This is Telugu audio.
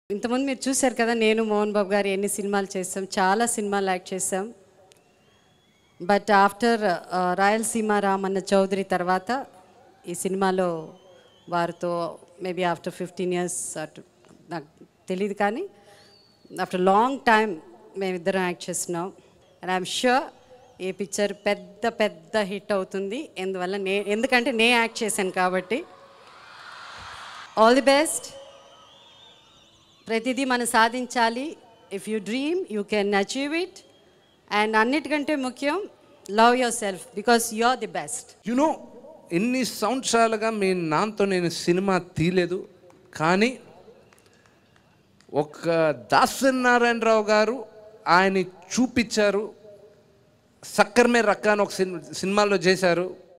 ఇంతకుముందు మీరు చూశారు కదా నేను మోహన్ బాబు గారు ఎన్ని సినిమాలు చేసాం చాలా సినిమాలు యాక్ట్ చేసాం బట్ ఆఫ్టర్ రాయలసీమ రామన్న చౌదరి తర్వాత ఈ సినిమాలో వారితో మేబీ ఆఫ్టర్ ఫిఫ్టీన్ ఇయర్స్ అటు నాకు తెలియదు కానీ ఆఫ్టర్ లాంగ్ టైం మేమిద్దరం యాక్ట్ చేస్తున్నాం అండ్ ఐఎమ్ షూర్ ఈ పిక్చర్ పెద్ద పెద్ద హిట్ అవుతుంది ఎందువల్ల నే ఎందుకంటే నేను యాక్ట్ చేశాను కాబట్టి ఆల్ ది బెస్ట్ ప్రతిదీ మనం సాధించాలి if you dream you can achieve it and అన్నిటికంటే ముఖ్యం love yourself because you are the best you know ఎన్ని సంవత్సరాలుగా మీ నాన్నతో నేను సినిమా తీయలేదు కానీ ఒక దాసనారాయణరావు గారు ఆయన చూపించారు సక్కర్మే రక్క అని ఒక సినిమా సినిమాలో చేశారు